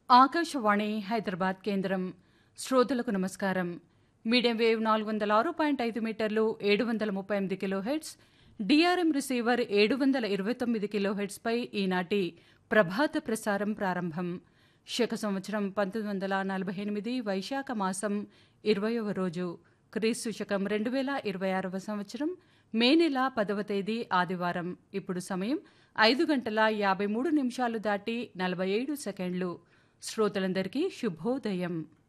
ఆకాశవాణి హైదరాబాద్ కేంద్రం శ్రోతలకు నమస్కారం మీడియం వేవ్ నాలుగు వందల ఆరు పాయింట్ ఐదు మీటర్లు ఏడు వందల ముప్పై ఎనిమిది కిలో హెడ్స్ డిఆర్ఎం రిసీవర్ ఏడు వందల ఇరవై తొమ్మిది కిలో హెడ్స్పై ఈనాటి ప్రభాత ప్రసారం ప్రారంభం శక సంవత్సరం పంతొమ్మిది వందల నలభై ఎనిమిది వైశాఖ మాసం ఇరవయవ రోజు క్రీస్తు శకం రెండు వేల ఇరవై ఆరవ సంవత్సరం మే నెల పదవ తేదీ ఆదివారం ఇప్పుడు సమయం ఐదు గంటల యాభై మూడు నిమిషాలు దాటి నలభై ఏడు సెకండ్లు శ్రోతలందరికీ శుభోదయం